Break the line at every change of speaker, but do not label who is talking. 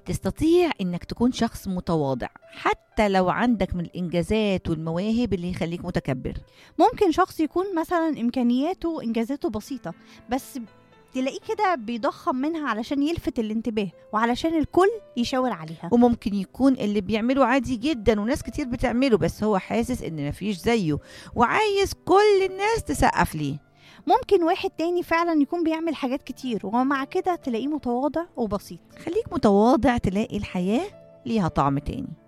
تستطيع انك تكون شخص متواضع حتى لو عندك من الانجازات والمواهب اللي يخليك متكبر
ممكن شخص يكون مثلا امكانياته انجازاته بسيطه بس تلاقيه كده بيضخم منها علشان يلفت الانتباه وعلشان الكل يشاور عليها
وممكن يكون اللي بيعمله عادي جدا وناس كتير بتعمله بس هو حاسس ان مفيش زيه وعايز كل الناس تسقف ليه
ممكن واحد تاني فعلا يكون بيعمل حاجات كتير ومع كده تلاقيه متواضع وبسيط
خليك متواضع تلاقي الحياة ليها طعم تاني